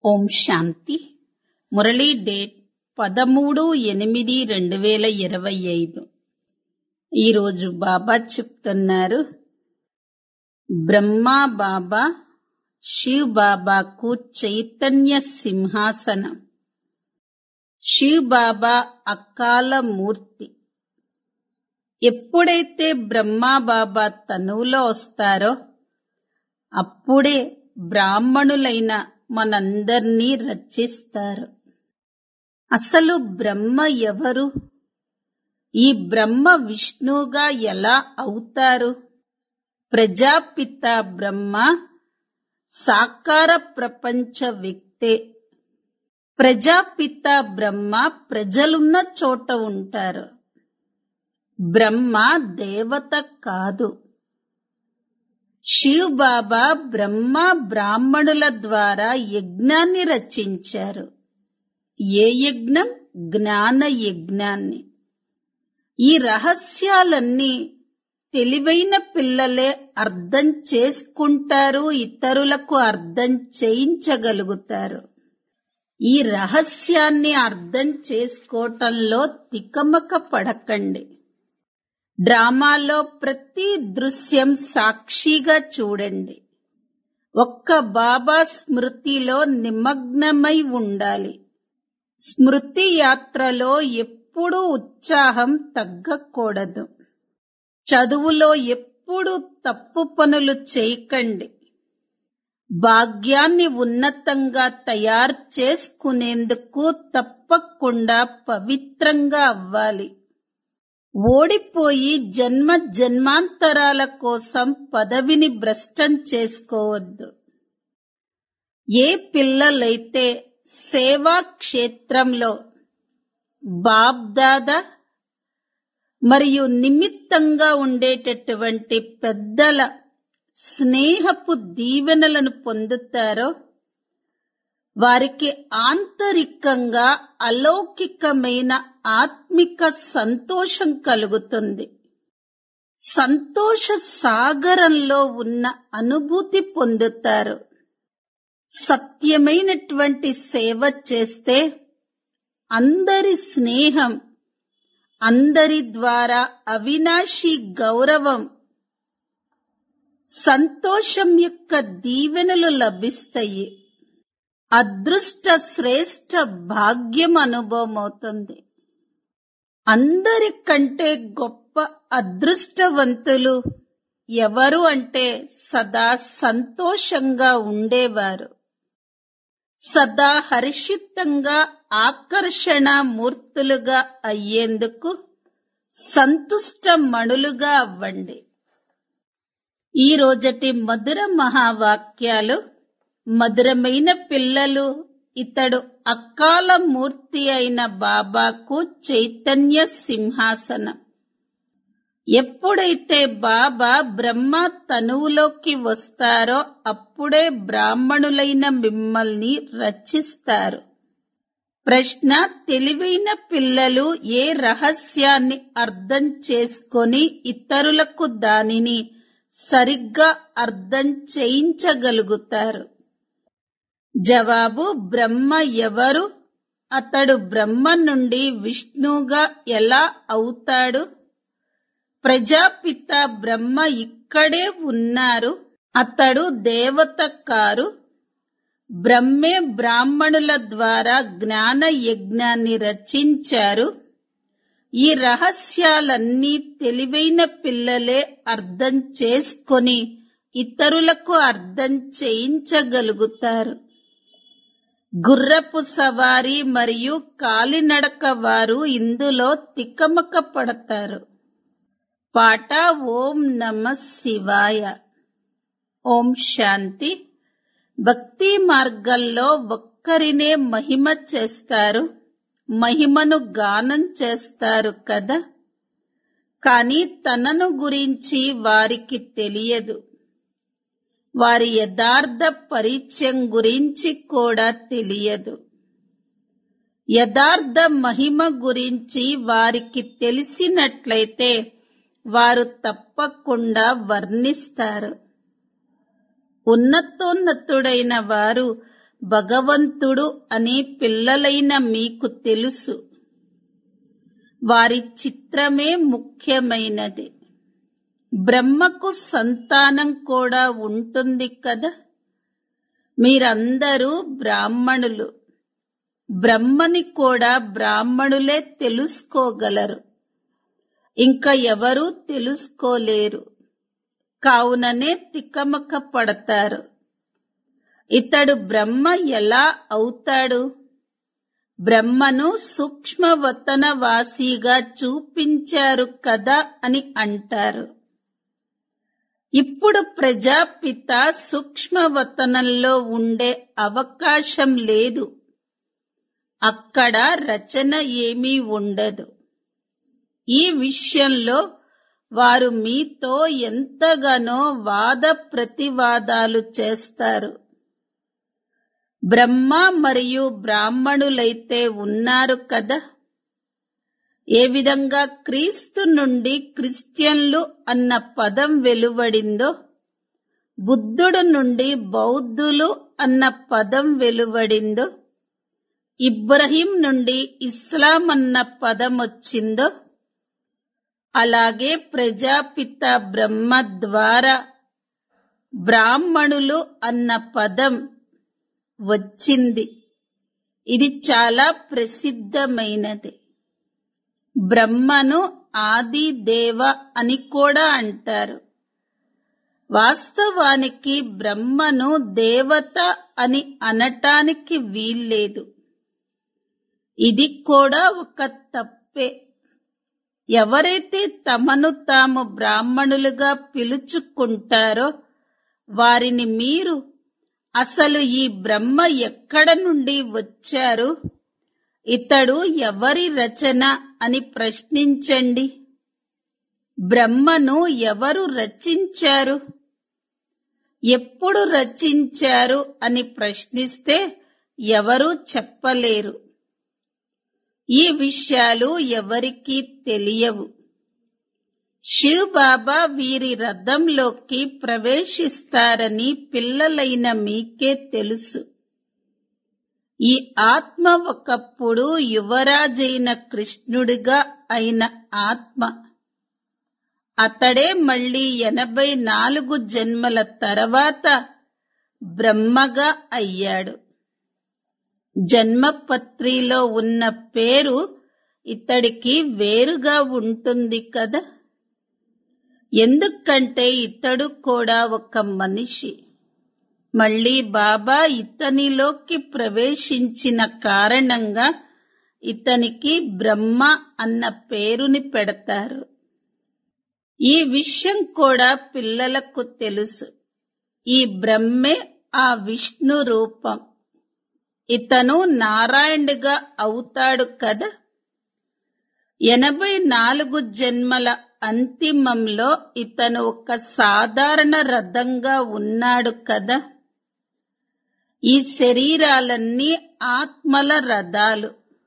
ఓం శాంతి Murali date పదమూడు ఎనిమిది రెండు వేల ఇరవై ఐదు ఈరోజు బాబా చెప్తున్నారు బ్రహ్మా బాబా శివ్ బాబాకు చైతన్య సింహాసనం శివ్ బాబా అకాల మూర్తి ఎప్పుడైతే బ్రహ్మా బాబా తనువులో వస్తారో అప్పుడే బ్రాహ్మణులైన మనందర్నీ రచిస్తారు అసలు బ్రహ్మ ఎవరు ఈ బ్రహ్మ విష్ణువుగా ఎలా అవుతారు ప్రజాపిత బ్రహ్మ సాకార ప్రపంచ వ్యక్తే ప్రజాపిత బ్రహ్మ ప్రజలున్న చోట ఉంటారు బ్రహ్మ దేవత కాదు శివ్ బాబా బ్రహ్మ బ్రాహ్మణుల ద్వారా యజ్ఞాన్ని రచించారు ఏ యజ్ఞం జ్ఞాన యజ్ఞాన్ని ఈ రహస్యాలన్నీ తెలివైన పిల్లలే అర్థం చేసుకుంటారు ఇతరులకు అర్థం చేయించగలుగుతారు ఈ రహస్యాన్ని అర్థం చేసుకోవటంలో తికమక పడకండి డ్రామాలో ప్రతి దృశ్యం సాక్షిగా చూడండి ఒక్క బాబా స్మృతిలో నిమగ్నమై ఉండాలి స్మృతి యాత్రలో ఎప్పుడూ ఉత్సాహం తగ్గకూడదు చదువులో ఎప్పుడు తప్పు పనులు చేయకండి భాగ్యాన్ని ఉన్నతంగా తయారు చేసుకునేందుకు తప్పకుండా పవిత్రంగా అవ్వాలి ఓడిపోయి జన్మ జన్మాంతరాల కోసం పదవిని భ్రష్టం చేసుకోవద్దు ఏ పిల్లలైతే సేవా క్షేత్రంలో బాబ్దాదా మరియు నిమిత్తంగా ఉండేటటువంటి పెద్దల స్నేహపు దీవెనలను పొందుతారో వారికి ఆంతరికంగా అలౌకికమైన ఆత్మిక సంతోషం కలుగుతుంది సంతోష సాగరంలో ఉన్న అనుభూతి పొందుతారు సత్యమైనటువంటి సేవ చేస్తే అందరి స్నేహం అందరి ద్వారా అవినాశి గౌరవం సంతోషం యొక్క దీవెనలు లభిస్తాయి అదృష్ట శ్రేష్ఠ భాగ్యం అనుభవం అవుతుంది అందరికంటే గొప్ప అదృష్టవంతులు ఎవరు అంటే సదా సంతోషంగా ఉండేవారు సదా హర్షితంగా ఆకర్షణ మూర్తులుగా అయ్యేందుకు సంతుష్ట మణులుగా అవ్వండి ఈ రోజటి మధుర మహావాక్యాలు మధురమైన పిల్లలు ఇతడు అకాల మూర్తి అయిన బాబాకు చైతన్య సింహాసనం ఎప్పుడైతే బాబా బ్రహ్మ తనువులోకి వస్తారో అప్పుడే బ్రాహ్మణులైన మిమ్మల్ని రచిస్తారు ప్రశ్న తెలివైన పిల్లలు ఏ రహస్యాన్ని అర్థం చేసుకొని ఇతరులకు దానిని సరిగ్గా అర్థం చేయించగలుగుతారు జవాబు బ్రహ్మ ఎవరు అతడు బ్రహ్మ నుండి విష్ణువుగా ఎలా అవుతాడు ప్రజాపిత బ్రహ్మ ఇక్కడే ఉన్నారు అతడు దేవత కారు బ్రహ్మే బ్రాహ్మణుల ద్వారా జ్ఞాన యజ్ఞాన్ని రచించారు ఈ రహస్యాలన్నీ తెలివైన పిల్లలే అర్థం చేసుకొని ఇతరులకు అర్థం చేయించగలుగుతారు గుర్రపు సవారి మరియు కాలినడక వారు ఇందులో తికమక పడతారు పాట ఓం నమ శివాయ ఓం శాంతి భక్తి మార్గంలో ఒక్కరినే మహిమ చేస్తారు మహిమను గానం చేస్తారు కదా కానీ తనను గురించి వారికి తెలియదు వారి యథార్థ పరిచయం గురించి కూడా తెలియదు యథార్థ మహిమ గురించి వారికి తెలిసినట్లయితే వారు తప్పకుండా వర్ణిస్తారు ఉన్నతోన్నతుడైన వారు భగవంతుడు అని పిల్లలైన మీకు తెలుసు వారి చిత్రమే ముఖ్యమైనది బ్రహ్మకు సంతానం కూడా ఉంటుంది కదా మీరందరూ బ్రాహ్మణులు బ్రహ్మని కూడా బ్రాహ్మణులే తెలుసుకోగలరు ఇంకా ఎవరూ తెలుసుకోలేరు కావుననే తికమక పడతారు ఇతడు బ్రహ్మ ఎలా అవుతాడు బ్రహ్మను సూక్ష్మవతన వాసిగా చూపించారు కదా అని అంటారు ఇప్పుడు ప్రజాపిత సూక్ష్మవతనంలో ఉండే అవకాశం లేదు అక్కడ రచన ఏమీ ఉండదు ఈ విషయంలో వారు మీతో ఎంతగానో వాద ప్రతివాదాలు చేస్తారు బ్రహ్మ మరియు బ్రాహ్మణులైతే ఉన్నారు కదా ఏ విధంగా క్రీస్తు నుండి క్రిస్టియన్లు అన్న పదం వెలువడిందో బుద్ధుడు నుండి బౌద్ధులు అన్న పదం వెలువడిందో ఇబ్రహీం నుండి ఇస్లాం అన్న పదం వచ్చిందో అలాగే ప్రజాపిత బ్రహ్మ ద్వారా బ్రాహ్మణులు అన్న పదం వచ్చింది ఇది చాలా ప్రసిద్ధమైనది బ్రహ్మను ఆది దేవ అని కూడా అంటారు వాస్తవానికి బ్రహ్మను దేవత అని అనటానికి వీల్లేదు ఇది కూడా ఒక తప్పే ఎవరైతే తమను తాము బ్రాహ్మణులుగా పిలుచుకుంటారో వారిని మీరు అసలు ఈ బ్రహ్మ ఎక్కడ నుండి వచ్చారు ఇతడు ఎవరి రచన అని ప్రశ్నించండి బ్రహ్మను ఎవరు రచించారు ఎప్పుడు రచించారు అని ప్రశ్నిస్తే ఎవరూ చెప్పలేరు ఈ విషయాలు ఎవరికీ తెలియవు శివ్ బాబా వీరి రథంలోకి ప్రవేశిస్తారని పిల్లలైన మీకే తెలుసు ఈ ఆత్మ ఒకప్పుడు యువరాజైన కృష్ణుడిగా అయిన ఆత్మ అతడే మళ్ళీ ఎనభై నాలుగు జన్మల తర్వాత బ్రహ్మగా అయ్యాడు జన్మపత్రిలో ఉన్న పేరు ఇతడికి వేరుగా ఉంటుంది కదా ఎందుకంటే ఇతడు కూడా ఒక మనిషి మళ్ళీ బాబా ఇతనిలోకి ప్రవేశించిన కారణంగా ఇతనికి బ్రహ్మ అన్న పేరుని పెడతారు ఈ విషయం కూడా పిల్లలకు తెలుసు ఈ బ్రహ్మే ఆ విష్ణు రూపం ఇతను నారాయణుడిగా అవుతాడు కదా ఎనభై నాలుగు జన్మల అంతిమంలో ఇతను ఒక సాధారణ రథంగా ఉన్నాడు కదా ఈ శరీరాలన్నీ ఆత్మల రథాలు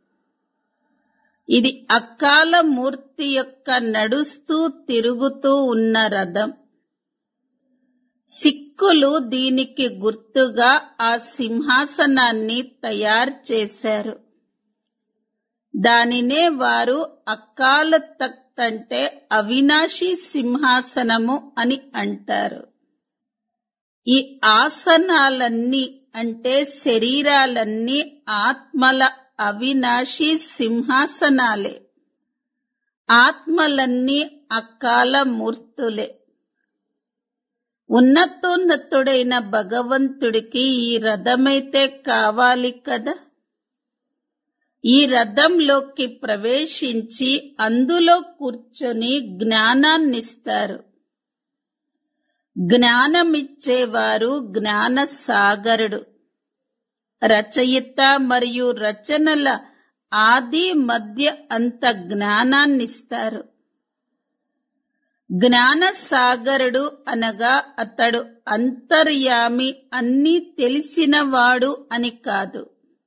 ఇది అకాల మూర్తి యొక్క నడుస్తూ తిరుగుతూ ఉన్న రథం సిక్కులు దీనికి గుర్తుగా ఆ సింహాసనాన్ని తయారు చేశారు దానినే వారు అకాల తఖ్త్ అంటే అవినాశి సింహాసనము అని అంటారు ఈ ఆసనాలన్నీ అంటే శరీరాలన్నీ ఆత్మల అవినాశి సింహాసనాలే ఆత్మలన్నీ అకాల మూర్తులే ఉన్నతోన్నతుడైన భగవంతుడికి ఈ రథమైతే కావాలి కదా ఈ రథంలోకి ప్రవేశించి అందులో కూర్చొని జ్ఞానాన్నిస్తారు జ్ఞానమిచ్చేవారు జ్ఞాన సాగరుడు రచయిత మరియు రచనల ఆది మధ్య అంత జ్ఞానాన్నిస్తారు జ్ఞాన సాగరుడు అనగా అతడు అంతర్యామి అన్నీ తెలిసినవాడు అని కాదు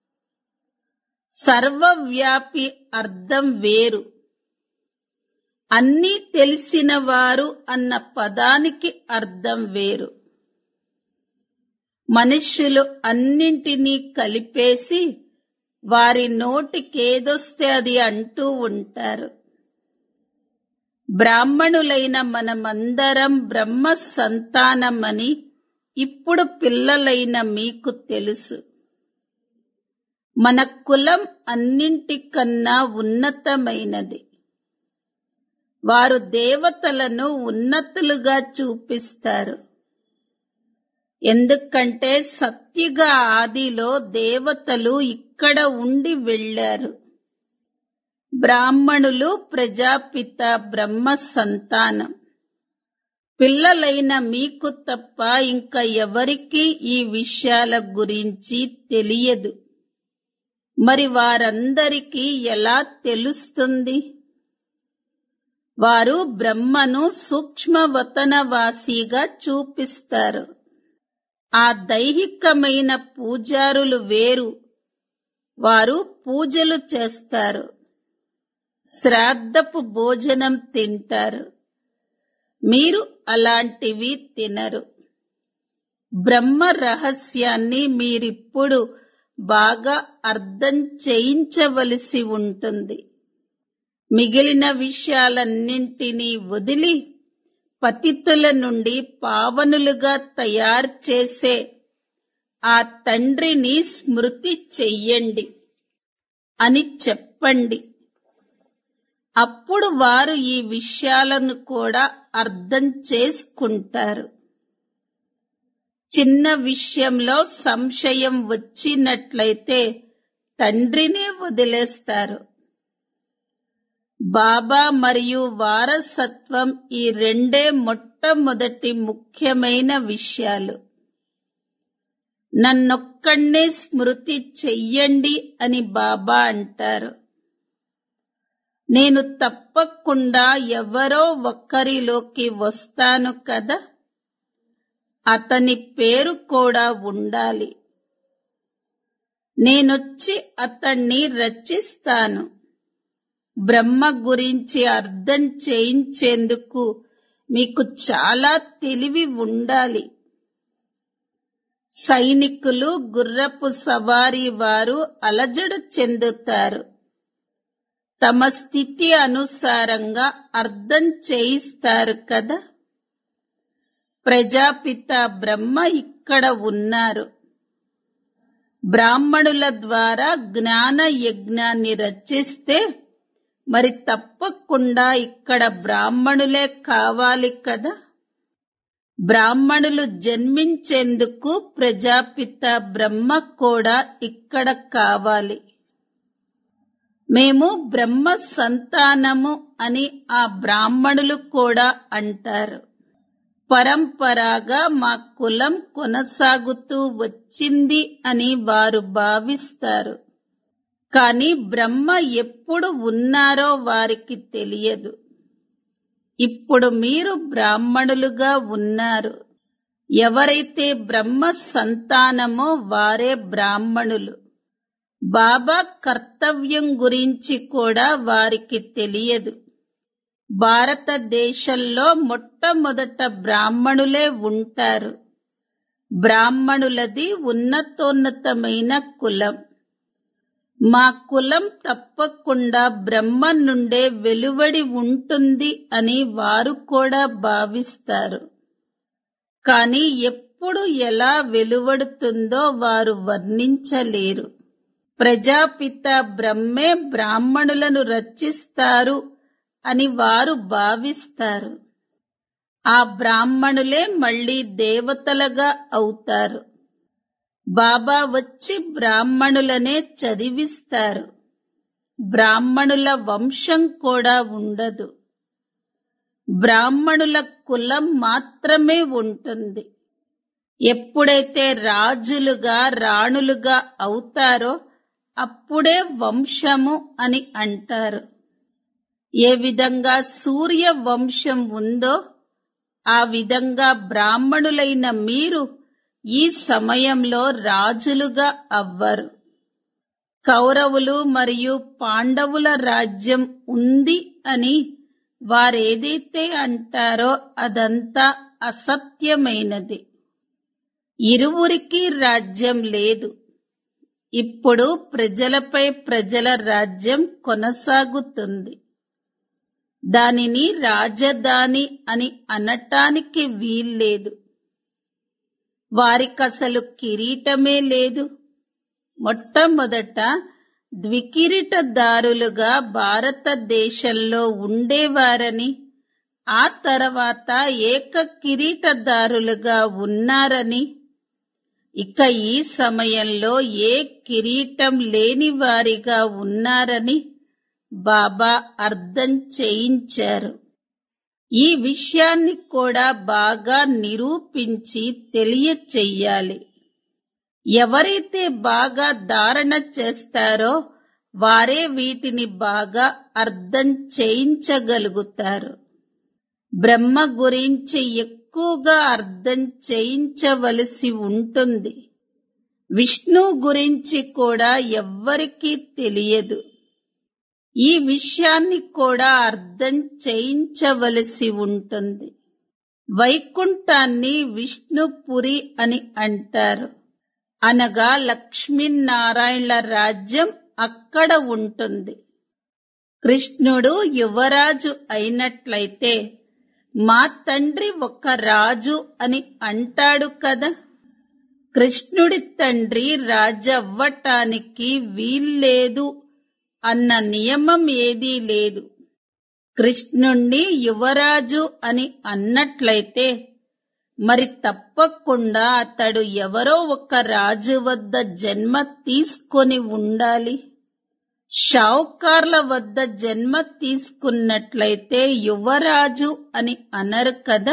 సర్వవ్యాపి అర్థం వేరు అన్నీ తెలిసినవారు అన్న పదానికి అర్థం వేరు మనుష్యులు అన్నింటినీ కలిపేసి వారి నోటికేదొస్తే అది అంటూ ఉంటారు బ్రాహ్మణులైన మనమందరం బ్రహ్మ సంతానమని ఇప్పుడు పిల్లలైన మీకు తెలుసు మన కులం అన్నింటికన్నా ఉన్నతమైనది వారు దేవతలను ఉన్నతులుగా చూపిస్తారు ఎందుకంటే సత్యుగ ఆదిలో దేవతలు ఇక్కడ ఉండి వెళ్ళారు బ్రాహ్మణులు ప్రజాపిత బ్రహ్మ సంతానం పిల్లలైన మీకు తప్ప ఇంకా ఎవరికీ ఈ విషయాల గురించి తెలియదు మరి వారందరికీ ఎలా తెలుస్తుంది వారు బ్రహ్మను సూక్ష్మవతనవాసిగా చూపిస్తారు ఆ దైహికమైన పూజారులు వేరు వారు పూజలు చేస్తారు శ్రాద్ధపు భోజనం తింటారు మీరు అలాంటివి తినరు బ్రహ్మ రహస్యాన్ని మీరిప్పుడు బాగా అర్థం చేయించవలసి ఉంటుంది మిగిలిన విషయాలన్నింటినీ వదిలి పతితుల నుండి పావనులుగా తయారు చేసే ఆ తండ్రిని స్మృతి చెయ్యండి అని చెప్పండి అప్పుడు వారు ఈ విషయాలను కూడా అర్థం చేసుకుంటారు చిన్న విషయంలో సంశయం వచ్చినట్లయితే తండ్రినే వదిలేస్తారు బాబా మరియు వారసత్వం ఈ రెండే మొట్టమొదటి ముఖ్యమైన విషయాలు నన్నొక్కడే స్మృతి చెయ్యండి అని బాబా అంటారు నేను తప్పకుండా ఎవరో ఒక్కరిలోకి వస్తాను కదా అతని పేరు కూడా ఉండాలి నేనొచ్చి అతన్ని రచిస్తాను బ్రహ్మ గురించి అర్థం చేయించేందుకు మీకు చాలా తెలివి ఉండాలి సైనికులు గుర్రపు సవారీ వారు అలజడు చెందుతారు తమ స్థితి అనుసారంగా అర్థం చేయిస్తారు కదా ప్రజాపిత బ్రహ్మ ఇక్కడ ఉన్నారు బ్రాహ్మణుల ద్వారా జ్ఞాన యజ్ఞాన్ని రచిస్తే మరి తప్పకుండా ఇక్కడ బ్రాహ్మణులే కావాలి కదా బ్రాహ్మణులు జన్మించేందుకు ప్రజాపిత బ్రహ్మ కూడా ఇక్కడ కావాలి మేము బ్రహ్మ సంతానము అని ఆ బ్రాహ్మణులు కూడా అంటారు పరంపరాగా మా కులం కొనసాగుతూ వచ్చింది అని వారు భావిస్తారు కానీ బ్రహ్మ ఎప్పుడు ఉన్నారో వారికి తెలియదు ఇప్పుడు మీరు బ్రాహ్మణులుగా ఉన్నారు ఎవరైతే బ్రహ్మ సంతానమో వారే బ్రాహ్మణులు బాబా కర్తవ్యం గురించి కూడా వారికి తెలియదు భారతదేశంలో మొట్టమొదట బ్రాహ్మణులే ఉంటారు బ్రాహ్మణులది ఉన్నతోన్నతమైన కులం మా కులం తప్పకుండా బ్రహ్మ నుండే వెలువడి ఉంటుంది అని వారు కూడా భావిస్తారు కానీ ఎప్పుడు ఎలా వెలువడుతుందో వారు వర్ణించలేరు ప్రజాపిత బ్రహ్మే బ్రాహ్మణులను రచిస్తారు అని వారు భావిస్తారు ఆ బ్రాహ్మణులే మళ్ళీ దేవతలుగా అవుతారు బాబా వచ్చి బ్రాహ్మణులనే చదివిస్తారు బ్రాహ్మణుల వంశం కూడా ఉండదు బ్రాహ్మణుల కులం మాత్రమే ఉంటుంది ఎప్పుడైతే రాజులుగా రాణులుగా అవుతారో అప్పుడే వంశము అని అంటారు ఏ విధంగా సూర్య వంశం ఉందో ఆ విధంగా బ్రాహ్మణులైన మీరు ఈ సమయంలో రాజులుగా అవ్వరు కౌరవులు మరియు పాండవుల రాజ్యం ఉంది అని వారేదైతే అంటారో అదంతా అసత్యమైనది ఇరువురికి రాజ్యం లేదు ఇప్పుడు ప్రజలపై ప్రజల రాజ్యం కొనసాగుతుంది దానిని రాజధాని అని అనటానికి వీల్లేదు వారికసలు కిరీటమే లేదు మొట్టమొదట ద్వికిరీటదారులుగా భారతదేశంలో ఉండేవారని ఆ తర్వాత ఏక కిరీటదారులుగా ఉన్నారని ఇక ఈ సమయంలో ఏ కిరీటం లేని వారిగా ఉన్నారని బాబా అర్థం చేయించారు ఈ విషయాన్ని కూడా బాగా నిరూపించి తెలియచెయ్యాలి ఎవరైతే బాగా ధారణ చేస్తారో వారే వీటిని బాగా అర్థం చేయించగలుగుతారు బ్రహ్మ గురించి ఎక్కువగా అర్థం చేయించవలసి ఉంటుంది విష్ణు గురించి కూడా ఎవ్వరికీ తెలియదు ఈ విషయాన్ని కూడా అర్థం చేయించవలసి ఉంటుంది వైకుంఠాన్ని విష్ణుపురి అని అంటారు అనగా లక్ష్మీనారాయణల రాజ్యం అక్కడ ఉంటుంది కృష్ణుడు యువరాజు అయినట్లయితే మా తండ్రి ఒక రాజు అని అంటాడు కదా కృష్ణుడి తండ్రి రాజవ్వటానికి వీల్లేదు అన్న నియమం ఏదీ లేదు కృష్ణుణ్ణి యువరాజు అని అన్నట్లయితే మరి తప్పకుండా అతడు ఎవరో ఒక రాజు వద్ద జన్మ తీసుకొని ఉండాలి షావుకార్ల వద్ద జన్మ తీసుకున్నట్లయితే యువరాజు అని అనరు కదా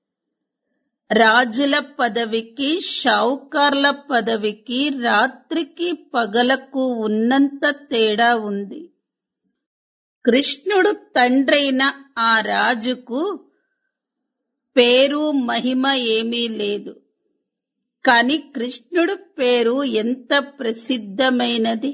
రాజుల పదవికి షావుకార్ల పదవికి రాత్రికి పగలకు ఉన్నంత తేడా ఉంది కృష్ణుడు తండ్రైన ఆ రాజుకు పేరు మహిమ ఏమీ లేదు కాని కృష్ణుడు పేరు ఎంత ప్రసిద్ధమైనది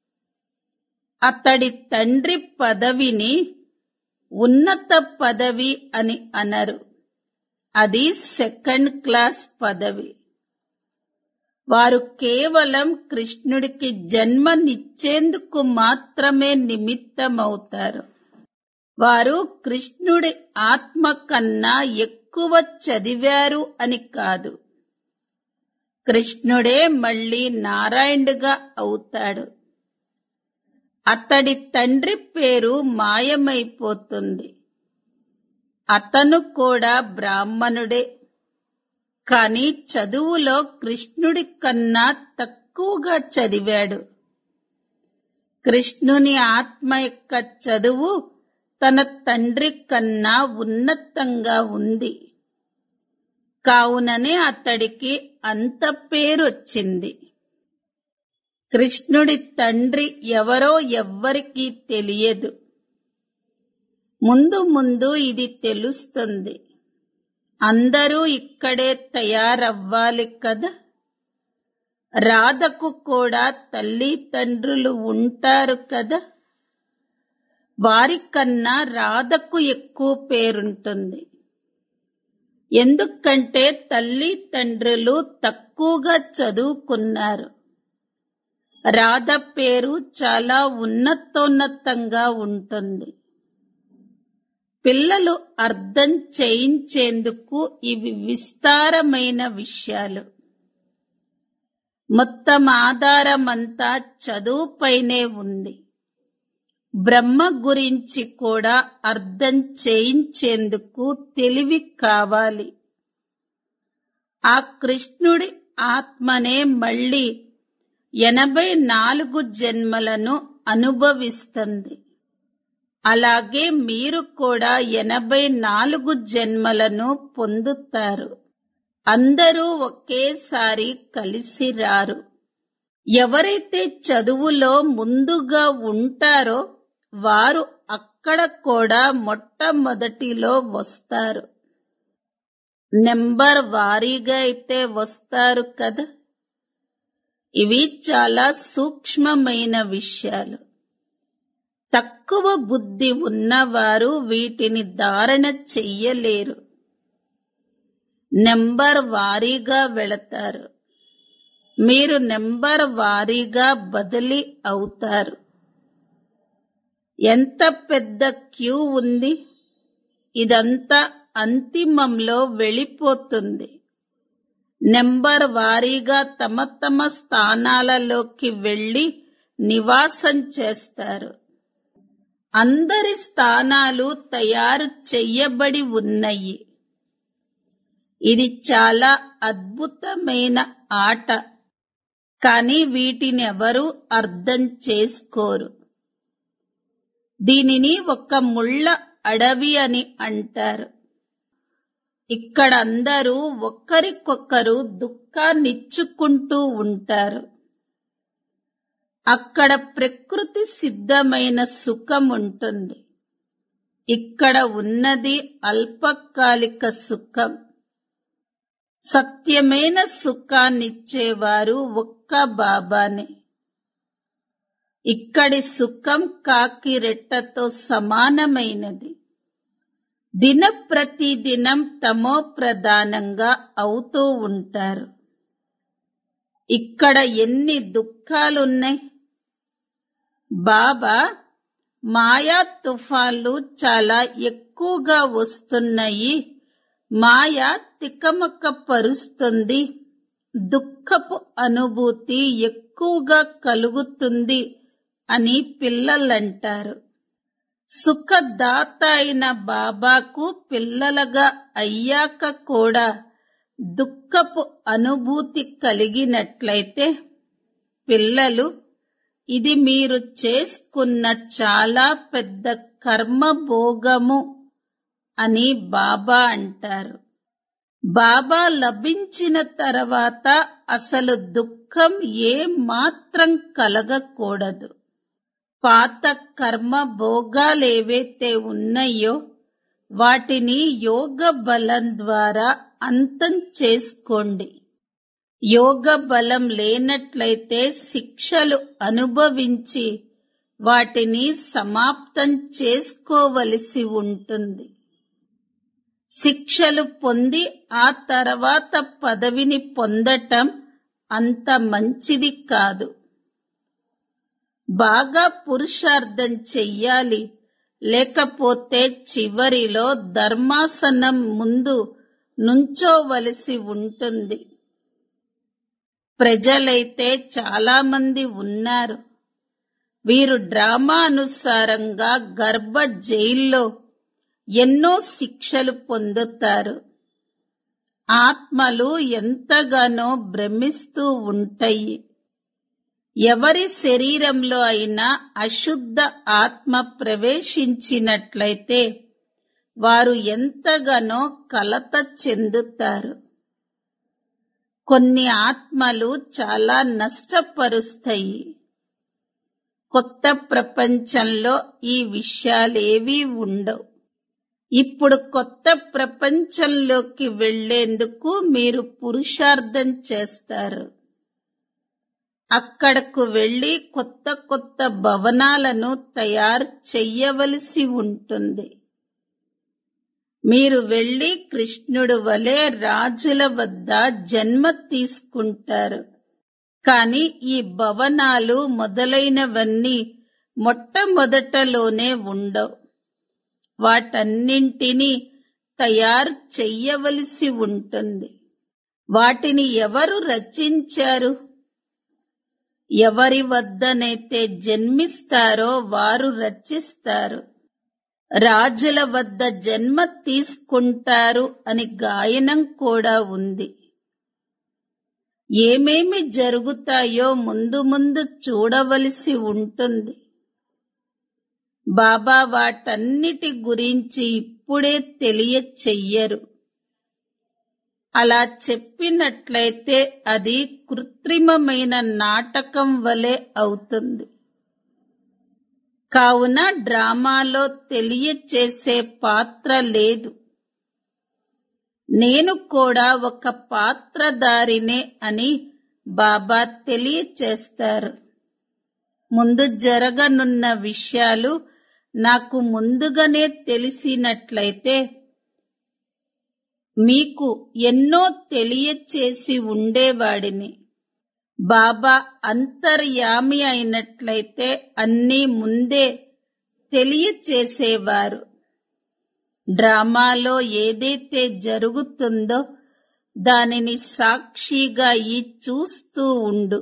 అతడి తండ్రి పదవిని ఉన్నత పదవి అని అనరు అది సెకండ్ క్లాస్ పదవి వారు కేవలం కృష్ణుడికి జన్మనిచ్చేందుకు మాత్రమే నిమిత్తమవుతారు వారు కృష్ణుడి ఆత్మ కన్నా ఎక్కువ చదివారు అని కాదు కృష్ణుడే మళ్ళీ నారాయణుడుగా అవుతాడు అతడి తండ్రి పేరు మాయమైపోతుంది అతను కూడా బ్రాహ్మణుడే కాని చదువులో కృష్ణుడి కన్నా తక్కువగా చదివాడు కృష్ణుని ఆత్మ యొక్క చదువు తన తండ్రి కన్నా ఉన్నతంగా ఉంది కావుననే అతడికి అంత పేరొచ్చింది కృష్ణుడి తండ్రి ఎవరో ఎవ్వరికీ తెలియదు ముందు ముందు ఇది తెలుస్తుంది అందరూ ఇక్కడే తయారవ్వాలి కదా రాధకు కూడా తల్లి తండ్రులు ఉంటారు కదా వారికన్నా రాధకు ఎక్కువ పేరుంటుంది ఎందుకంటే తల్లి తండ్రులు తక్కువగా చదువుకున్నారు రాధ పేరు చాలా ఉన్నతోన్నతంగా ఉంటుంది పిల్లలు అర్థం చేయించేందుకు ఇవి విస్తారమైన విషయాలు మొత్తం ఆధారమంతా చదువుపైనే ఉంది బ్రహ్మ గురించి కూడా అర్థం చేయించేందుకు తెలివి కావాలి ఆ కృష్ణుడి ఆత్మనే మళ్ళీ ఎనభై నాలుగు జన్మలను అనుభవిస్తుంది అలాగే మీరు కూడా ఎనభై నాలుగు జన్మలను పొందుతారు అందరూ ఒకేసారి కలిసి రారు ఎవరైతే చదువులో ముందుగా ఉంటారో వారు అక్కడ కూడా మొట్టమొదటిలో వస్తారు నెంబర్ వారీగా అయితే వస్తారు కదా ఇవి చాలా సూక్ష్మమైన విషయాలు తక్కువ బుద్ధి ఉన్నవారు వీటిని ధారణ చెయ్యలేరు నెంబర్ వారీగా వెళతారు మీరు నెంబర్ వారీగా బదిలీ అవుతారు ఎంత పెద్ద క్యూ ఉంది ఇదంతా అంతిమంలో వెళ్ళిపోతుంది నెంబర్ వారీగా తమ తమ స్థానాలలోకి వెళ్లి నివాసం చేస్తారు అందరి స్థానాలు తయారు చెయ్యబడి ఉన్నాయి ఇది చాలా అద్భుతమైన ఆట కానీ వీటిని ఎవరూ అర్థం చేసుకోరు దీనిని ఒక ముళ్ళ అడవి అని అంటారు ఇక్కడ అందరూ ఒక్కరికొక్కరు దుఃఖాన్నిచ్చుకుంటూ ఉంటారు అక్కడ ప్రకృతి సిద్ధమైన సుఖం ఉంటుంది ఇక్కడ ఉన్నది అల్పకాలిక సుఖం సత్యమైన సుఖాన్నిచ్చేవారు ఒక్క బాబానే ఇక్కడి సుఖం కాకి రెట్టతో సమానమైనది దిన ప్రతిదినం తమో ప్రధానంగా అవుతూ ఉంటారు ఇక్కడ ఎన్ని దుఃఖాలున్నాయి బాబా మాయా తుఫాన్లు చాలా ఎక్కువగా వస్తున్నాయి మాయ తికమక పరుస్తుంది దుఃఖపు అనుభూతి ఎక్కువగా కలుగుతుంది అని పిల్లలంటారు సుఖదాత అయిన బాబాకు పిల్లలుగా అయ్యాక కూడా దుఃఖపు అనుభూతి కలిగినట్లయితే పిల్లలు ఇది మీరు చేసుకున్న చాలా పెద్ద కర్మభోగము అని బాబా అంటారు బాబా లభించిన తర్వాత అసలు దుఃఖం ఏ మాత్రం కలగకూడదు పాత కర్మ భోగాలేవైతే ఉన్నాయో వాటిని యోగ బలం ద్వారా అంతం చేసుకోండి యోగ బలం లేనట్లయితే శిక్షలు అనుభవించి వాటిని సమాప్తం చేసుకోవలసి ఉంటుంది శిక్షలు పొంది ఆ తర్వాత పదవిని పొందటం అంత మంచిది కాదు బాగా పురుషార్థం చెయ్యాలి లేకపోతే చివరిలో ధర్మాసనం ముందు నుంచోవలసి ఉంటుంది ప్రజలైతే చాలా మంది ఉన్నారు వీరు డ్రామా అనుసారంగా గర్భ జైల్లో ఎన్నో శిక్షలు పొందుతారు ఆత్మలు ఎంతగానో భ్రమిస్తూ ఉంటాయి ఎవరి శరీరంలో అయినా అశుద్ధ ఆత్మ ప్రవేశించినట్లయితే వారు ఎంతగానో కలత చెందుతారు కొన్ని ఆత్మలు చాలా నష్టపరుస్తాయి కొత్త ప్రపంచంలో ఈ విషయాలేవీ ఉండవు ఇప్పుడు కొత్త ప్రపంచంలోకి వెళ్లేందుకు మీరు పురుషార్థం చేస్తారు అక్కడకు వెళ్లి కొత్త కొత్త భవనాలను తయారు చెయ్యవలసి ఉంటుంది మీరు వెళ్లి కృష్ణుడు వలె రాజుల వద్ద జన్మ తీసుకుంటారు కాని ఈ భవనాలు మొదలైనవన్నీ మొట్టమొదటలోనే ఉండవు వాటన్నింటినీ తయారు చెయ్యవలసి ఉంటుంది వాటిని ఎవరు రచించారు ఎవరి వద్దనైతే జన్మిస్తారో వారు రచిస్తారు రాజుల వద్ద జన్మ తీసుకుంటారు అని గాయనం కూడా ఉంది ఏమేమి జరుగుతాయో ముందు ముందు చూడవలసి ఉంటుంది బాబా వాటన్నిటి గురించి ఇప్పుడే తెలియచెయ్యరు అలా చెప్పినట్లయితే అది కృత్రిమమైన నాటకం వలె అవుతుంది కావున డ్రామాలో తెలియచేసే పాత్ర లేదు నేను కూడా ఒక పాత్రధారినే అని బాబా తెలియచేస్తారు ముందు జరగనున్న విషయాలు నాకు ముందుగానే తెలిసినట్లయితే మీకు ఎన్నో తెలియచేసి ఉండేవాడిని బాబా అంతర్యామి అయినట్లయితే అన్నీ ముందే తెలియచేసేవారు డ్రామాలో ఏదైతే జరుగుతుందో దానిని సాక్షిగా ఈ చూస్తూ ఉండు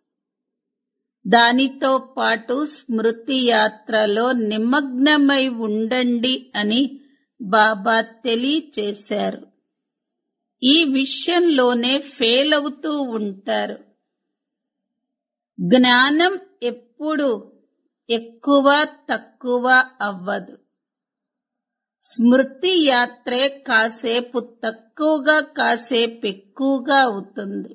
దానితో పాటు స్మృతి యాత్రలో నిమగ్నమై ఉండండి అని బాబా తెలియచేశారు ఈ విషయంలోనే ఫెయిల్ అవుతూ ఉంటారు జ్ఞానం ఎప్పుడు ఎక్కువ తక్కువ అవ్వదు స్మృతి యాత్రే కాసేపు తక్కువగా కాసేపు ఎక్కువగా అవుతుంది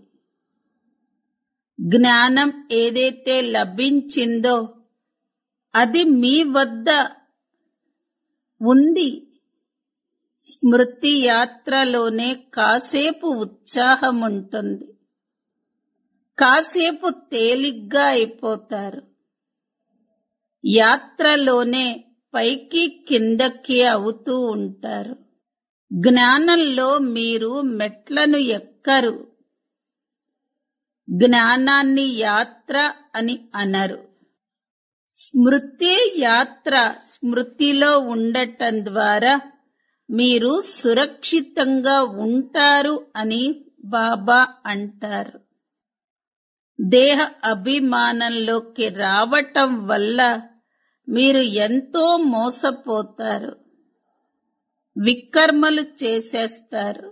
జ్ఞానం ఏదైతే లభించిందో అది మీ వద్ద ఉంది స్మృతి యాత్రలోనే కాసేపు ఉత్సాహం ఉంటుంది కాసేపు తేలిగ్గా అయిపోతారు యాత్రలోనే పైకి కిందకి అవుతూ ఉంటారు జ్ఞానంలో మీరు మెట్లను ఎక్కరు జ్ఞానాన్ని యాత్ర అని అనరు స్మృతి యాత్ర స్మృతిలో ఉండటం ద్వారా మీరు సురక్షితంగా ఉంటారు అని బాబా అంటారు దేహ అభిమానంలోకి రావటం వల్ల మీరు ఎంతో మోసపోతారు వికర్మలు చేసేస్తారు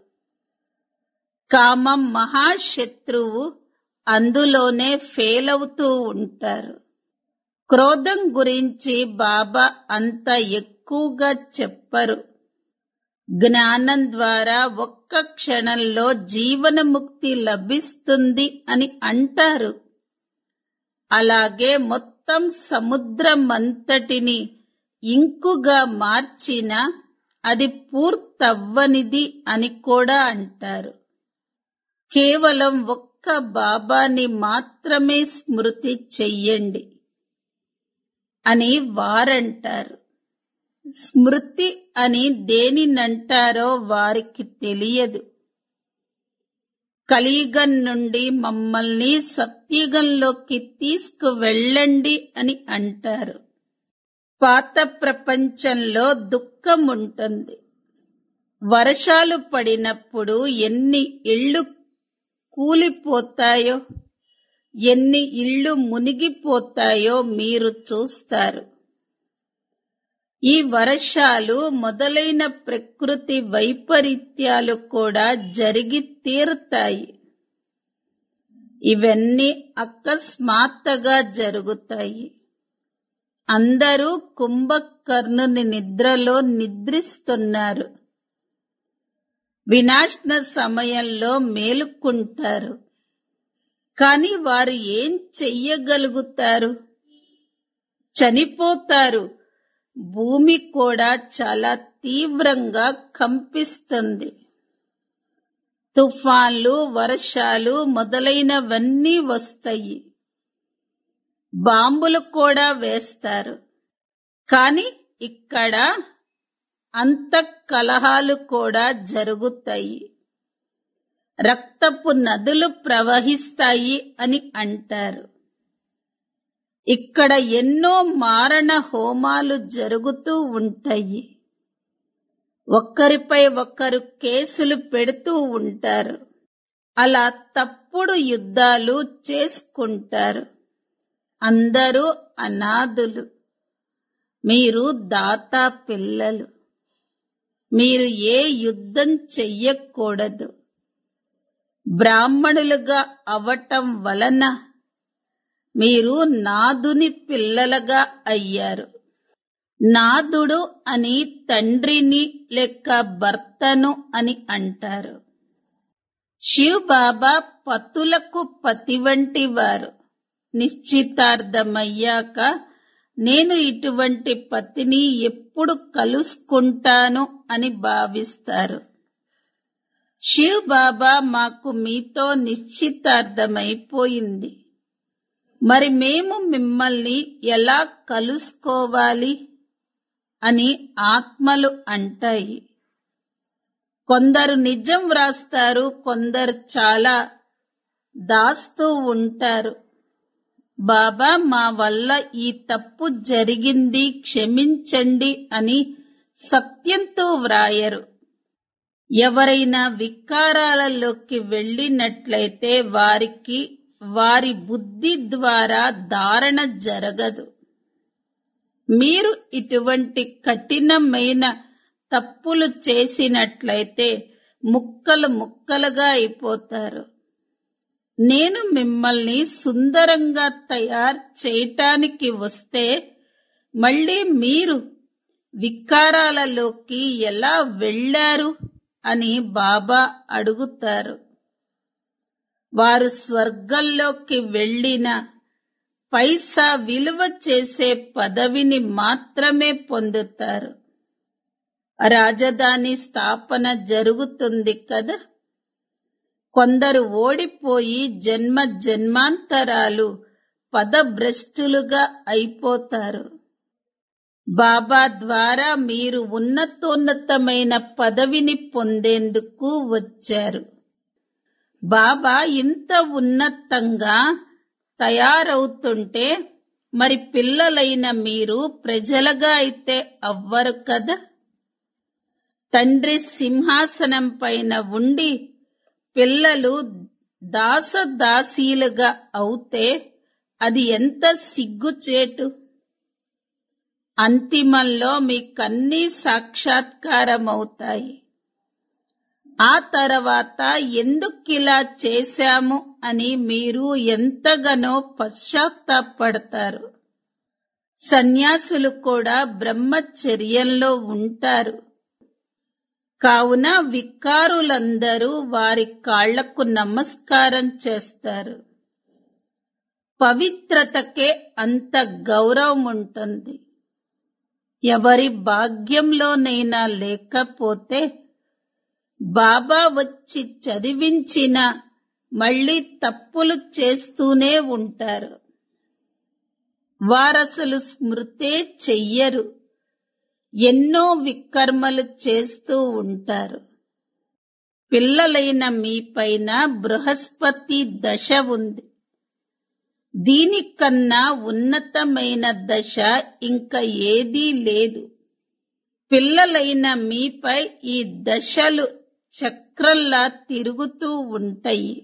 కామం మహాశత్రువు అందులోనే ఫెయిల్ అవుతూ ఉంటారు క్రోధం గురించి బాబా అంత ఎక్కువగా చెప్పరు జ్ఞానం ద్వారా ఒక్క క్షణంలో జీవనముక్తి లభిస్తుంది అని అంటారు అలాగే మొత్తం సముద్రమంతటిని ఇంకుగా మార్చిన అది పూర్తవ్వనిది అని కూడా అంటారు కేవలం ఒక్క బాబాని మాత్రమే స్మృతి చెయ్యండి అని వారంటారు స్మృతి అని దేనినంటారో వారికి తెలియదు కలియుగం నుండి మమ్మల్ని సత్యుగంలోకి తీసుకువెళ్ళండి అని అంటారు పాత ప్రపంచంలో దుఃఖం ఉంటుంది వర్షాలు పడినప్పుడు ఎన్ని ఇళ్ళు కూలిపోతాయో ఎన్ని ఇళ్ళు మునిగిపోతాయో మీరు చూస్తారు ఈ వర్షాలు మొదలైన ప్రకృతి వైపరీత్యాలు కూడా జరిగి తీరుతాయి ఇవన్నీ అకస్మాత్తుగా జరుగుతాయి అందరూ కుంభకర్ణుని నిద్రలో నిద్రిస్తున్నారు వినాశన సమయంలో మేలుకుంటారు కాని వారు ఏం చెయ్యగలుగుతారు చనిపోతారు భూమి కూడా చాలా తీవ్రంగా కంపిస్తుంది తుఫాన్లు వర్షాలు మొదలైనవన్నీ వస్తాయి బాంబులు కూడా వేస్తారు కాని ఇక్కడ అంత కలహాలు కూడా జరుగుతాయి రక్తపు నదులు ప్రవహిస్తాయి అని అంటారు ఇక్కడ ఎన్నో మారణ హోమాలు జరుగుతూ ఉంటాయి ఒక్కరిపై ఒక్కరు కేసులు పెడుతూ ఉంటారు అలా తప్పుడు యుద్ధాలు చేసుకుంటారు అందరూ అనాథులు మీరు దాతా పిల్లలు మీరు ఏ యుద్ధం చెయ్యకూడదు బ్రాహ్మణులుగా అవటం వలన మీరు నాదుని పిల్లలుగా అయ్యారు నాదుడు అని తండ్రిని లేక భర్తను అని అంటారు శివ్ బాబా పతులకు పతి వంటి వారు నిశ్చితార్థమయ్యాక నేను ఇటువంటి పతిని ఎప్పుడు కలుసుకుంటాను అని భావిస్తారు శివ్ బాబా మాకు మీతో నిశ్చితార్థమైపోయింది మరి మేము మిమ్మల్ని ఎలా కలుసుకోవాలి అని ఆత్మలు అంటాయి కొందరు నిజం వ్రాస్తారు కొందరు చాలా దాస్తూ ఉంటారు బాబా మా వల్ల ఈ తప్పు జరిగింది క్షమించండి అని సత్యంతో వ్రాయరు ఎవరైనా వికారాలలోకి వెళ్ళినట్లయితే వారికి వారి బుద్ధి ద్వారా ధారణ జరగదు మీరు ఇటువంటి కఠినమైన తప్పులు చేసినట్లయితే ముక్కలు ముక్కలుగా అయిపోతారు నేను మిమ్మల్ని సుందరంగా తయారు చేయటానికి వస్తే మళ్ళీ మీరు వికారాలలోకి ఎలా వెళ్ళారు అని బాబా అడుగుతారు వారు స్వర్గంలోకి వెళ్ళిన పైసా విలువ చేసే పదవిని మాత్రమే పొందుతారు రాజధాని స్థాపన జరుగుతుంది కదా కొందరు ఓడిపోయి జన్మ జన్మాంతరాలు పదభ్రష్టులుగా అయిపోతారు బాబా ద్వారా మీరు ఉన్నతోన్నతమైన పదవిని పొందేందుకు వచ్చారు బాబా ఇంత ఉన్నతంగా తయారవుతుంటే మరి పిల్లలైన మీరు ప్రజలుగా అయితే అవ్వరు కదా తండ్రి సింహాసనం పైన ఉండి పిల్లలు దాసదాసీలుగా అవుతే అది ఎంత సిగ్గుచేటు అంతిమంలో మీకన్నీ సాక్షాత్కారమవుతాయి ఆ తర్వాత ఎందుకిలా చేశాము అని మీరు ఎంతగానో పశ్చాత్తాపడతారు సన్యాసులు కూడా బ్రహ్మచర్యంలో ఉంటారు కావున వికారులందరూ వారి కాళ్లకు నమస్కారం చేస్తారు పవిత్రతకే అంత గౌరవం ఉంటుంది ఎవరి భాగ్యంలోనైనా లేకపోతే బాబా వచ్చి చదివించిన మళ్ళీ తప్పులు చేస్తూనే ఉంటారు వారసలు స్మృతే చెయ్యరు ఎన్నో వికర్మలు చేస్తూ ఉంటారు పిల్లలైన మీపైన బృహస్పతి దశ ఉంది దీనికన్నా ఉన్నతమైన దశ ఇంకా ఏదీ లేదు పిల్లలైన మీపై ఈ దశలు చక్రంలా తిరుగుతూ ఉంటాయి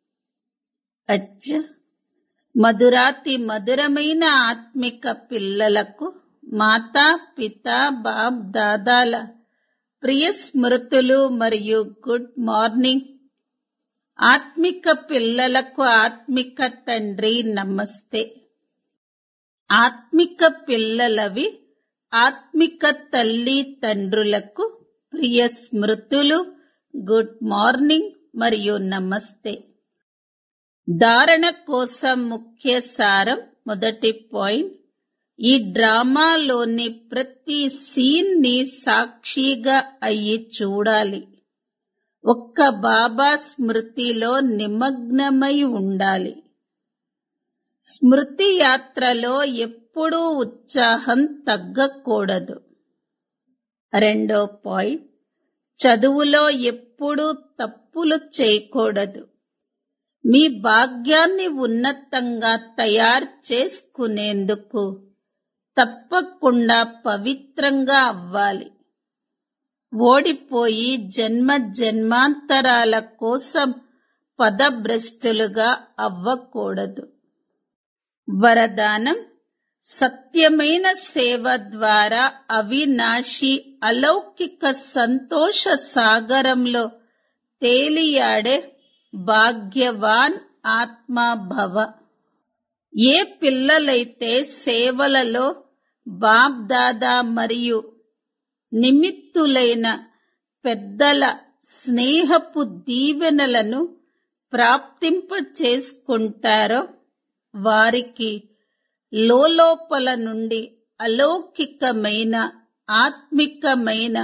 అచ్చ మధురాతి మధురమైన ఆత్మిక పిల్లలకు మాతా పిత బాప్ దాదాల ప్రియ స్మృతులు మరియు గుడ్ మార్నింగ్ ఆత్మిక పిల్లలకు ఆత్మిక తండ్రి నమస్తే ఆత్మిక పిల్లలవి ఆత్మిక తల్లి తండ్రులకు ప్రియ స్మృతులు గుడ్ మార్నింగ్ మరియు నమస్తే ధారణ కోసం ముఖ్య సారం మొదటి పాయింట్ ఈ డ్రామాలోని ప్రతి సీన్ ని సాక్షిగా అయ్యి చూడాలి ఒక్క బాబా స్మృతిలో నిమగ్నమై ఉండాలి స్మృతి యాత్రలో ఎప్పుడూ ఉత్సాహం తగ్గకూడదు రెండో పాయింట్ చదువులో ఎప్పుడూ తప్పులు చేయకూడదు మీ భాగ్యాన్ని ఉన్నతంగా తయారు చేసుకునేందుకు తప్పకుండా పవిత్రంగా అవ్వాలి ఓడిపోయి జన్మ జన్మాంతరాల కోసం పదభ్రష్టులుగా అవ్వకూడదు వరదానం సత్యమైన సేవ ద్వారా అవినాశి అలౌకిక సంతోష సాగరంలో తేలియాడే భాగ్యవాన్ ఆత్మాభవ ఏ పిల్లలైతే సేవలలో బాప్ దాదా మరియు నిమిత్తులైన పెద్దల స్నేహపు దీవెనలను ప్రాప్తింప చేసుకుంటారో వారికి లోపల నుండి అలౌకికమైన ఆత్మికమైన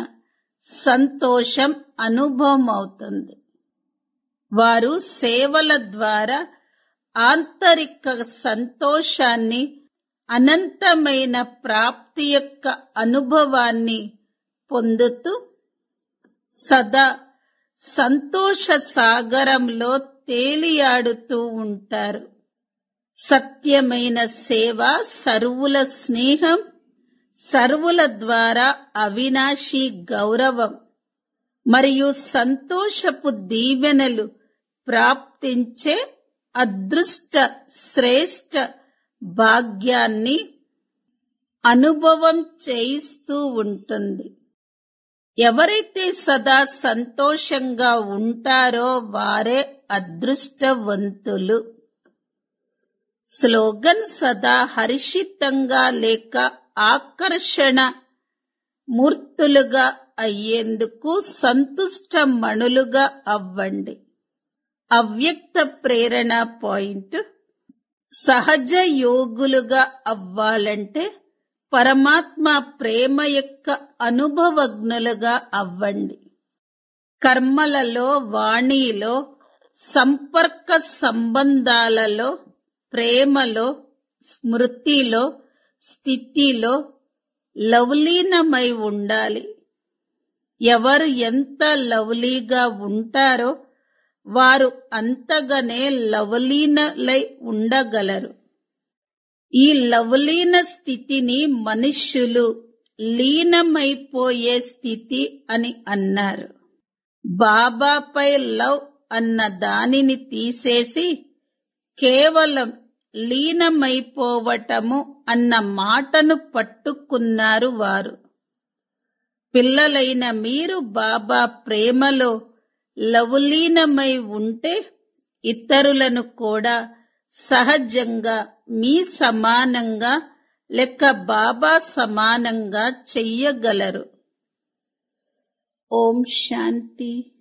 సంతోషం అనుభవం అవుతుంది వారు సేవల ద్వారా ఆంతరిక సంతోషాన్ని అనంతమైన ప్రాప్తి యొక్క అనుభవాన్ని పొందుతూ సదా సంతోష సాగరంలో తేలియాడుతూ ఉంటారు సత్యమైన సేవ సర్వుల స్నేహం సర్వుల ద్వారా అవినాశి గౌరవం మరియు సంతోషపు దీవెనలు ప్రాప్తించే అదృష్ట శ్రేష్ట భాగ్యాన్ని అనుభవం చేయిస్తూ ఉంటుంది ఎవరైతే సదా సంతోషంగా ఉంటారో వారే అదృష్టవంతులు స్లోగన్ సదా హర్షితంగా లేక ఆకర్షణ మూర్తులుగా అయ్యేందుకు సంతుష్ట మణులుగా అవ్వండి అవ్యక్త ప్రేరణ పాయింట్ సహజ యోగులుగా అవ్వాలంటే పరమాత్మ ప్రేమ యొక్క అనుభవజ్ఞులుగా అవ్వండి కర్మలలో వాణిలో సంపర్క సంబంధాలలో ప్రేమలో స్మృతిలో స్థితిలో లవలీనమై ఉండాలి ఎవరు ఎంత లవ్లీగా ఉంటారో వారు అంతగానే లవలీనలై ఉండగలరు ఈ లవలీన స్థితిని మనుష్యులు లీనమైపోయే స్థితి అని అన్నారు బాబాపై లవ్ అన్న దానిని తీసేసి కేవలం లీనమైపోవటము అన్న మాటను పట్టుకున్నారు వారు పిల్లలైన మీరు బాబా ప్రేమలో లవలీనమై ఉంటే ఇతరులను కూడా సహజంగా మీ సమానంగా లేక బాబా సమానంగా చెయ్యగలరు ఓం శాంతి